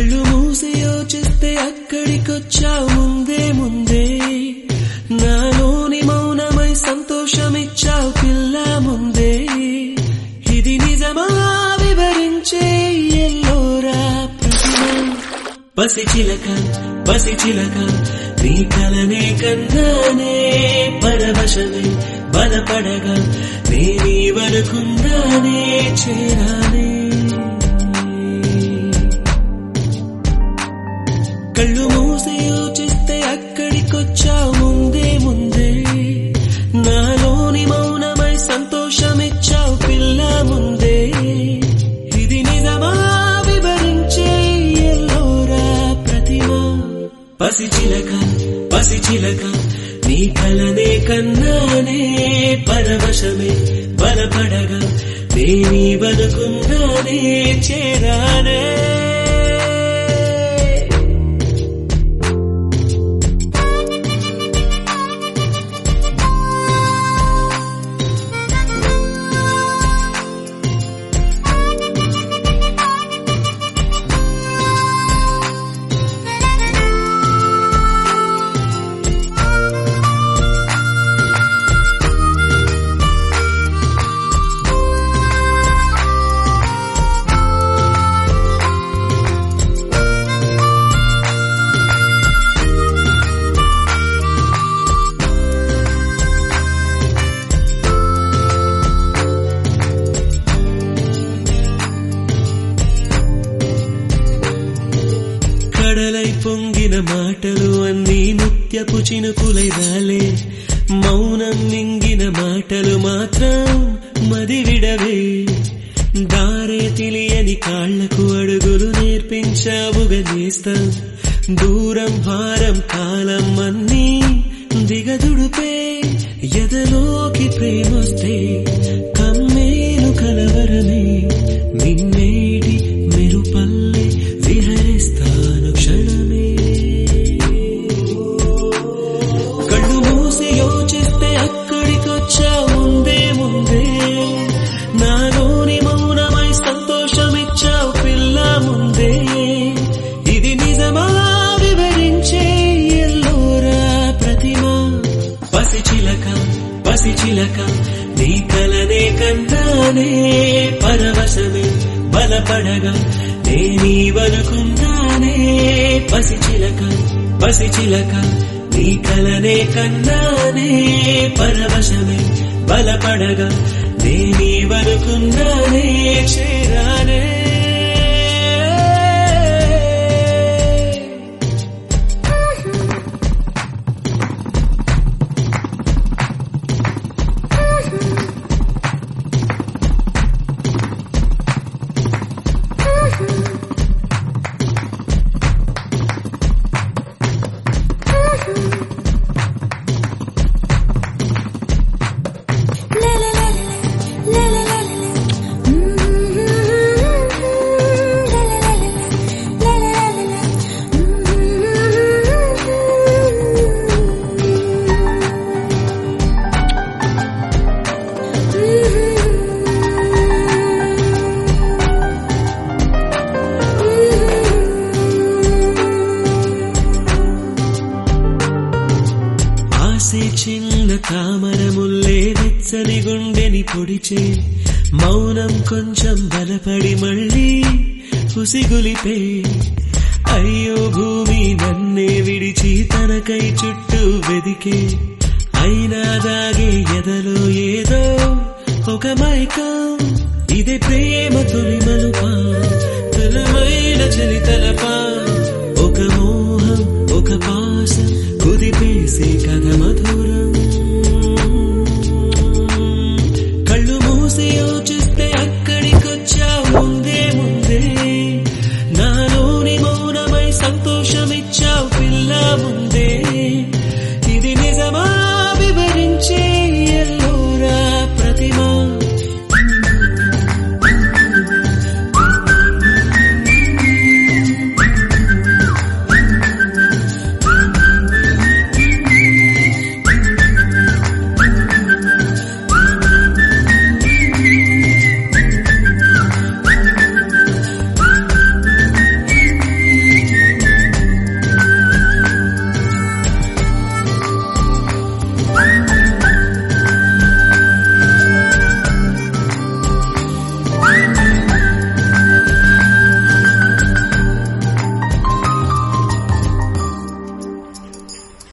కళ్ళు మూసి యోచిస్తే అక్కడికొచ్చావు ముందే ముందే నాలోని మౌనమై సంతోషమిచ్చావు పిల్ల ముందే ఇది నిజమా వివరించే ఎల్లోరా ప్రతిమ పసి చిలక పసి చిలక నీ కలనే కన్నానే పరవశమే బలపడగా నేనీ వరకుందానే చేరానే కళ్ళు మూసి యోచిస్తే అక్కడికొచ్చావు ముందే ముందే నాలోని మౌనమై సంతోషమిచ్చావు పిల్ల ముందే ఇది నిజమా వివరించే ఎల్లోరా ప్రతిమ పసి చిలక పసి చిలక నీ కలనే కన్నానే పరవశమే బలపడగా నేనీ బతుకుందానే చేరానే కడలై పొంగిన మాటలు అన్నీ నిత్యపు చినుకులై రాలే మౌనం మింగిన మాటలు మాత్రం మది విడవే దారే తెలియని కాళ్లకు అడుగులు నేర్పించావుగా నేస్తం దూరం భారం కాలం అన్నీ దిగదుడుపే ఎదలోకి ప్రేమొస్తే కమ్మేను కలవరమే నిన్నేటి మెరుపల్లె విహరిస్తాను క్షణమే కళ్ళు మూసి యోచిస్తే అక్కడికొచ్చా ముందే ముందే నాలోని మౌనమై సంతోషమిచ్చావు పిల్ల ముందే ఇది నిజమా వివరించే ఎల్లోరా ప్రతిమ పసి చిలక పసి చిలక నీ కలనే కన్నానే పరవశమే బలపడగా నేనీ వనుకుందానే పసి చిలక పసి చిలక నీ కలనే కన్నానే పరవశమే బలపడగా నేనీ వనుకుందానే చేరానే La la la la la la la la Mm, la la la la la la la la ఆసే చిన్న తామర ముల్లే వెచ్చని గుండెని పొడిచే మౌనం కొంచెం బలపడి మళ్ళీ ఉసిగులిపే అయ్యో భూమి నన్నే విడిచి తనకై చుట్టూ వెదికే అయినా దాగే ఎదలో ఏదో ఒక మైకం ఇదే ప్రేమ తొలి మలుపా తలమైన చలి తలపా